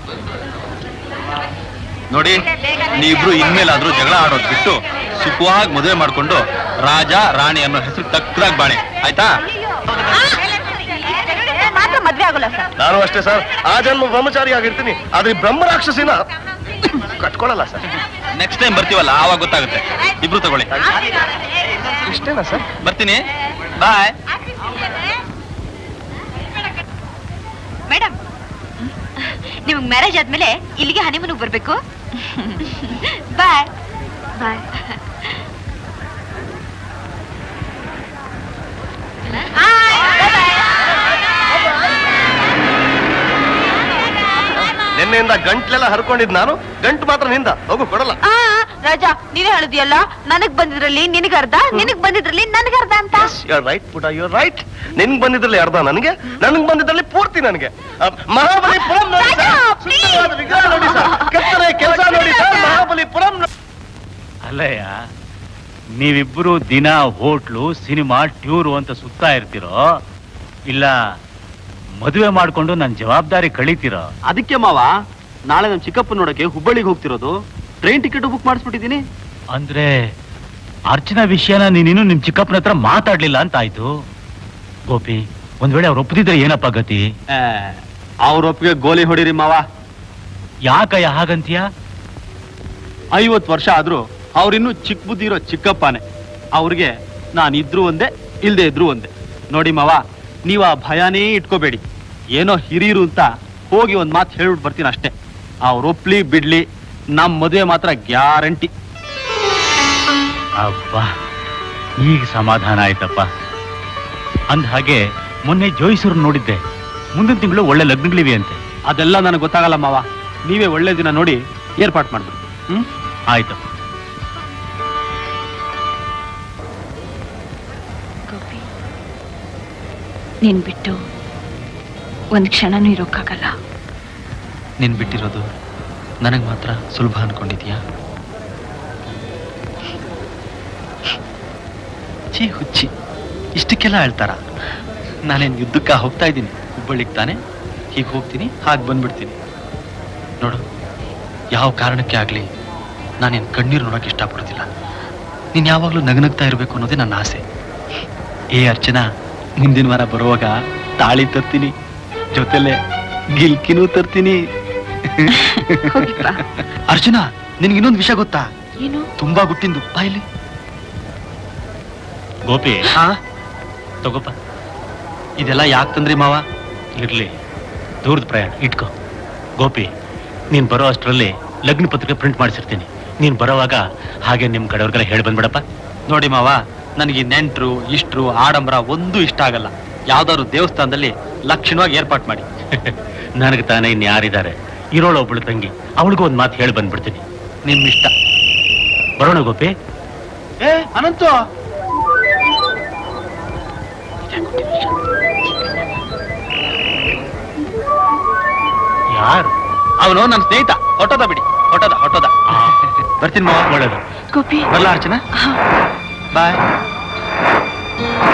ನೋಡಿ ನೀವಿಬ್ರು ಇನ್ಮೇಲಾದ್ರೂ ಜಗಳ ಆಡೋದ್ ಬಿಟ್ಟು ಸುಖವಾಗಿ ಮದುವೆ ಮಾಡ್ಕೊಂಡು ರಾಜ ರಾಣಿ ಅನ್ನೋ ಹೆಸರು ತಕ್ಕದಾಗ ಬಾಳೆ ಆಯ್ತಾ ಮಾತ್ರ ಮದ್ವೆ ಆಗೋಲ್ಲ ಸರ್ ನಾನು ಅಷ್ಟೇ ಸರ್ ಆ ಜನ್ಮ ಬ್ರಹ್ಮಚಾರಿ ಆಗಿರ್ತೀನಿ ಆದ್ರೆ ಈ ಬ್ರಹ್ಮ ರಾಕ್ಷಸಿನ ಕಟ್ಕೊಳ್ಳಲ್ಲ ಸರ್ ನೆಕ್ಸ್ಟ್ ಟೈಮ್ ಬರ್ತೀವಲ್ಲ ಆವಾಗ ಗೊತ್ತಾಗುತ್ತೆ ಇಬ್ರು ತಗೊಳ್ಳಿ ಇಷ್ಟೇನಾ ಸರ್ ಬರ್ತೀನಿ ಬಾಯ್ ಮೇಡಮ್ ನಿಮ್ಗೆ ಮ್ಯಾರೇಜ್ ಆದ್ಮೇಲೆ ಇಲ್ಲಿಗೆ ಹನಿಮೂನಿಗೆ ಬರ್ಬೇಕು ಬಾಯ್ ಬಾಯ್ ನಿನ್ನೆಯಿಂದ ಗಂಟ್ಲೆಲ್ಲ ಹರ್ಕೊಂಡಿದ್ ನಾನು ಗಂಟು ಮಾತ್ರ ನಿಂದ ಹೋಗು ಕೊಡಲ್ಲ ರಾಜಾ ನೀವೇ ಹೇಳಿದ್ಯಲ್ಲ ನನಗ್ ಬಂದಿದ್ರಲ್ಲಿ ನಿನಗ್ ಅರ್ಧ ನಿನಗ್ ಬಂದಿದ್ರಲ್ಲಿ ನನಗ್ ಅರ್ಧ ಅಂತ ಯುವರ್ ರೈಟ್ ಪುಟ ಯುವರ್ ರೈಟ್ ನಿನ್ಗ್ ಬಂದಿದ್ರಲ್ಲಿ ಅರ್ಧ ನನಗೆ ನನಗ್ ಬಂದಿದ್ರಲ್ಲಿ ಪೂರ್ತಿ ನನಗೆ ಅ, ಮಹಾಬಲಿಪುರಂ ನೋಡಿ ಸರ್ ರಾಜಾ, please. ಸುಂದರವಾದ ವಿಗ್ರಹ ನೋಡಿ ಸರ್ ಕೆತ್ತನೆ ಕೆಲಸ ನೋಡಿ ಸರ್ ಮಹಾಬಲಿಪುರಂ ನೋಡಿ. ಅಲ್ಲಯ್ಯ ನೀವಿಬ್ಬರು ದಿನ ಹೋಟ್ಲು ಸಿನಿಮಾ ಟ್ಯೂರು ಅಂತ ಸುತ್ತಾ ಇರ್ತಿರೋ ಇಲ್ಲ ಮದುವೆ ಮಾಡ್ಕೊಂಡು ನನ್ನ ಜವಾಬ್ದಾರಿ ಕಳೀತಿರೋ ಅದಕ್ಕೆ ಮಾವ ನಾಳೆ ನಮ್ ಚಿಕ್ಕಪ್ಪ ನೋಡಕ್ಕೆ ಹುಬ್ಬಳ್ಳಿಗೆ ಹೋಗ್ತಿರೋದು ಟ್ರೈನ್ ಟಿಕೆಟ್ ಬುಕ್ ಮಾಡಿಸ್ಬಿಟ್ಟಿದೀನಿ ಅಂದ್ರೆ ಅರ್ಚನಾ ವಿಷಯನ ನೀನಿನ್ನು ನಿಮ್ ಚಿಕ್ಕಪ್ಪನ ಹತ್ರ ಮಾತಾಡ್ಲಿಲ್ಲ ಅಂತ ಆಯ್ತು ಗೋಪಿ ಒಂದ್ ವೇಳೆ ಅವ್ರು ಒಪ್ಪದಿದ್ರೆ ಏನಪ್ಪ ಗತಿ ಅವ್ರ ಒಪ್ಪಿಗೆ ಗೋಲಿ ಹೊಡಿರಿ ಮಾವ ಯಾಕಯ್ಯ ಹಾಗಂತೀಯ ಐವತ್ ವರ್ಷ ಆದ್ರೂ ಅವ್ರಿನ್ನೂ ಚಿಕ್ಕ ಬುದ್ಧಿ ಇರೋ ಚಿಕ್ಕಪ್ಪನೇ ಅವ್ರಿಗೆ ನಾನು ಇದ್ರು ಒಂದೇ ಇಲ್ದೇ ಇದ್ರು ಒಂದೇ ನೋಡಿ ಮಾವ ನೀವು ಆ ಭಯನೇ ಇಟ್ಕೋಬೇಡಿ ಏನೋ ಹಿರಿಯರು ಅಂತ ಹೋಗಿ ಒಂದ್ ಮಾತು ಹೇಳ್ಬಿಟ್ಟು ಬರ್ತೀನಿ ಅಷ್ಟೇ ಅವ್ರ ಒಪ್ಲಿ ಬಿಡ್ಲಿ ನಮ್ ಮದುವೆ ಮಾತ್ರ ಗ್ಯಾರಂಟಿ ಅಬ್ಬಾ ಈಗ ಸಮಾಧಾನ ಆಯ್ತಪ್ಪ ಅಂದ ಹಾಗೆ ಮೊನ್ನೆ ಜೋಯಿಸರು ನೋಡಿದ್ದೆ ಮುಂದಿನ ತಿಂಗಳು ಒಳ್ಳೆ ಲಗ್ನಗಳಿವೆ ಅಂತೆ ಅದೆಲ್ಲ ನನಗೆ ಗೊತ್ತಾಗಲ್ಲ ಮಾವ ನೀವೇ ಒಳ್ಳೆ ದಿನ ನೋಡಿ ಏರ್ಪಾಟ್ ಮಾಡ್ಬಿಡಿ ಹ್ಮ್ ಆಯ್ತು ಗೋಪಿ ನೀನ್ ಬಿಟ್ಟು ಒಂದ್ ಕ್ಷಣನೂ ಇರೋಕ್ಕಾಗಲ್ಲ ನೀನ್ ಬಿಟ್ಟಿರೋದು ನನಗ್ ಮಾತ್ರ ಸುಲಭ ಅನ್ಕೊಂಡಿದ್ಯಾ ಛೀ ಹುಚ್ಚಿ ಇಷ್ಟಕ್ಕೆಲ್ಲ ಹೇಳ್ತಾರ ನಾನೇನ್ ಯುದ್ಧಕ್ಕ ಹೋಗ್ತಾ ಇದ್ದೀನಿ ಹುಬ್ಬಳ್ಳಿಗೆ ತಾನೆ ಹೀಗೆ ಹೋಗ್ತೀನಿ ಹಾಗೆ ಬಂದ್ಬಿಡ್ತೀನಿ ನೋಡು ಯಾವ ಕಾರಣಕ್ಕೆ ಆಗ್ಲಿ ನಾನೇನ್ ಕಣ್ಣೀರು ನೋಡಕ್ ಇಷ್ಟಪಡೋದಿಲ್ಲ ನೀನ್ ಯಾವಾಗ್ಲೂ ನಗನಗ್ತಾ ಇರ್ಬೇಕು ಅನ್ನೋದೇ ನನ್ನ ಆಸೆ ಏ ಅರ್ಚನಾ ಮುಂದಿನ ವಾರ ಬರುವಾಗ ತಾಳಿ ತರ್ತೀನಿ ಜೊತೆಲೆ ಗಿಲ್ಕಿನೂ ತರ್ತೀನಿ ಹೋಗಿಪ್ಪ ಅರ್ಜುನ ನಿನ್ಗೆ ಇನ್ನೊಂದು ವಿಷಯ ಗೊತ್ತಾ ಏನು ತುಂಬಾ ಗುಟ್ಟಿಂದು ಬಾಯಲ್ಲಿ ಗೋಪಿ ಹಾ ತಗೋಪ ಇದೆಲ್ಲ ಯಾಕೆ ತಂದ್ರಿ ಮಾವ ಇರ್ಲಿ ದೂರದ ಪ್ರಯಾಣ ಇಟ್ಕೋ ಗೋಪಿ ನೀನ್ ಬರೋ ಅಷ್ಟರಲ್ಲಿ ಲಗ್ನ ಪತ್ರಿಕೆ ಪ್ರಿಂಟ್ ಮಾಡಿಸಿರ್ತೀನಿ ನೀನ್ ಬರೋವಾಗ ಹಾಗೆ ನಿಮ್ ಕಡೆಯವ್ರಿಗೆಲ್ಲ ಹೇಳಿ ಬಂದ್ಬಿಡಪ್ಪ ನೋಡಿ ಮಾವ ನನಗೆ ಈ ನೆಂಟ್ರು ಇಷ್ಟ್ರು ಆಡಂಬರ ಒಂದು ಇಷ್ಟ ಆಗಲ್ಲ ಯಾವ್ದಾದ್ರು ದೇವಸ್ಥಾನದಲ್ಲಿ ಲಕ್ಷಣವಾಗಿ ಏರ್ಪಾಟ್ ಮಾಡಿ ನನಗೆ ತಾನೇ ಇನ್ ಯಾರಿದ್ದಾರೆ ಇರೋಳು ಒಬ್ಳು ತಂಗಿ ಅವಳಿಗೂ ಒಂದ್ ಮಾತು ಹೇಳಿ ಬಂದ್ಬಿಡ್ತೀನಿ ನಿಮ್ ಇಷ್ಟ ಬರೋಣ ಗೋಪಿ ಏ ಅನಂತು ಯಾರು ಅವನು ನನ್ನ ಸ್ನೇಹಿತ ಹೊಟ್ಟೋದ ಬಿಡಿ ಹೊಟ್ಟೋದ ಹೊಟ್ಟೋದ ಬರ್ತೀನಿ ಮಾವ ಒಳ್ಳೇದು ಗೋಪಿ ಬರ್ಲಾ ಅರ್ಚನಾ ಬಾಯ್